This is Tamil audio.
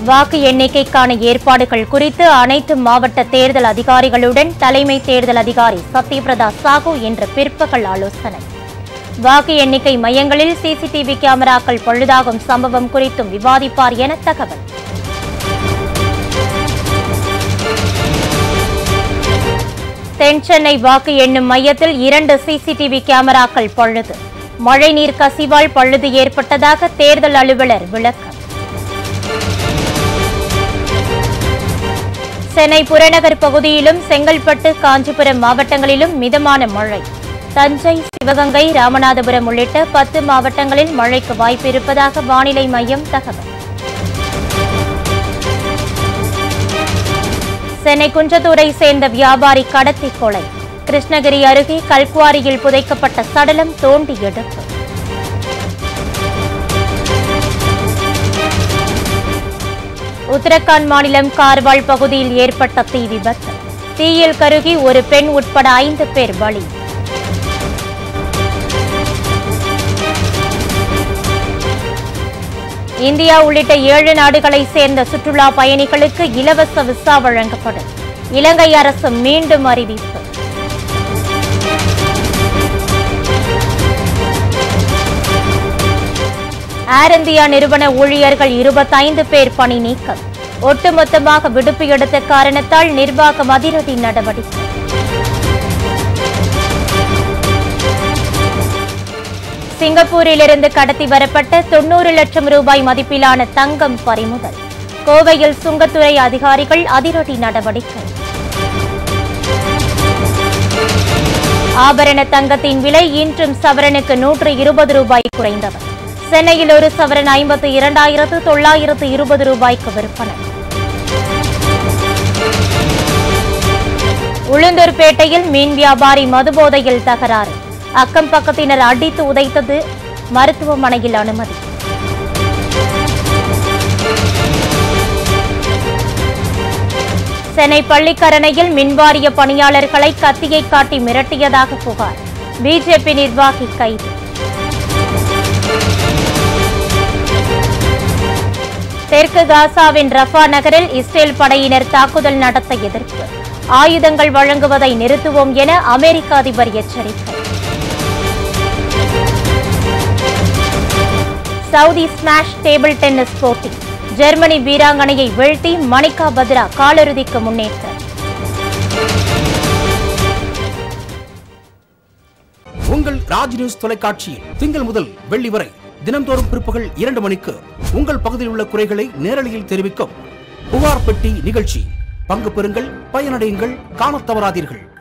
வாக்கு எண்ணிக்கைக்கான ஏற்பாடுகள் குறித்து அனைத்து மாவட்ட தேர்தல் அதிகாரிகளுடன் தலைமை தேர்தல் அதிகாரி சத்யபிரதா சாஹூ இன்று பிற்பகல் ஆலோசனை வாக்கு எண்ணிக்கை மையங்களில் சிசிடிவி கேமராக்கள் பழுதாகும் சம்பவம் குறித்தும் விவாதிப்பார் என தகவல் தென் சென்னை வாக்கு எண்ணும் மையத்தில் இரண்டு சிசிடிவி கேமராக்கள் பழுது மழைநீர் கசிவால் பழுது ஏற்பட்டதாக தேர்தல் அலுவலர் விளக்கம் சென்னை புறநகர் பகுதியிலும் செங்கல்பட்டு காஞ்சிபுரம் மாவட்டங்களிலும் மிதமான மழை தஞ்சை சிவகங்கை ராமநாதபுரம் உள்ளிட்ட பத்து மாவட்டங்களில் மழைக்கு வாய்ப்பு இருப்பதாக வானிலை மையம் தகவல் சென்னை குன்றத்தூரை சேர்ந்த வியாபாரி கடத்தி கொலை கிருஷ்ணகிரி அருகே கல்குவாரியில் புதைக்கப்பட்ட சடலம் தோண்டி எடுப்பு உத்தரகாண்ட் மாநிலம் கார்வால் பகுதியில் ஏற்பட்ட தீ விபத்து தீயில் கருகி ஒரு பெண் உட்பட ஐந்து பேர் பலி இந்தியா உள்ளிட்ட ஏழு நாடுகளைச் சேர்ந்த சுற்றுலா பயணிகளுக்கு இலவச விசா வழங்கப்படும் இலங்கை அரசு மீண்டும் அறிவிப்பு ஏர் இந்தியா நிறுவன ஊழியர்கள் இருபத்தைந்து பேர் பணி நீக்கம் ஒட்டுமொத்தமாக விடுப்பு எடுத்த காரணத்தால் நிர்வாகம் அதிரடி நடவடிக்கை சிங்கப்பூரிலிருந்து கடத்தி வரப்பட்ட தொன்னூறு லட்சம் ரூபாய் மதிப்பிலான தங்கம் பறிமுதல் கோவையில் சுங்கத்துறை அதிகாரிகள் அதிரடி நடவடிக்கை ஆபரண தங்கத்தின் விலை இன்றும் சவரனுக்கு நூற்று இருபது ரூபாய் குறைந்தது சென்னையில் ஒரு சவரன் ஐம்பத்து இரண்டாயிரத்து தொள்ளாயிரத்து இருபது ரூபாய்க்கு விற்பனை உளுந்தூர்பேட்டையில் மீன் வியாபாரி மதுபோதையில் தகராறு அக்கம் பக்கத்தினர் அடித்து உதைத்தது மருத்துவமனையில் அனுமதி சென்னை பள்ளிக்கரணையில் மின்வாரிய பணியாளர்களை கத்தியை காட்டி மிரட்டியதாக புகார் பிஜேபி நிர்வாகி கைது தெற்கு காசாவின் ரஃபா நகரில் இஸ்ரேல் படையினர் தாக்குதல் நடத்த எதிர்ப்பு ஆயுதங்கள் வழங்குவதை நிறுத்துவோம் என அமெரிக்க அதிபர் எச்சரிக்கை சவுதி ஸ்மாஷ் டேபிள் டென்னிஸ் போட்டி ஜெர்மனி வீராங்கனையை வீழ்த்தி மணிகா பத்ரா காலிறுதிக்கு முன்னேற்றம் உங்கள் ராஜ் நியூஸ் தொலைக்காட்சியில் திங்கள் முதல் வெள்ளி வரை தினம்தோறும் பிற்பகல் இரண்டு மணிக்கு உங்கள் பகுதியில் உள்ள குறைகளை நேரலையில் தெரிவிக்கும் புகார் பெட்டி நிகழ்ச்சி பங்கு பெறுங்கள் பயனடையுங்கள் காணத் தவறாதீர்கள்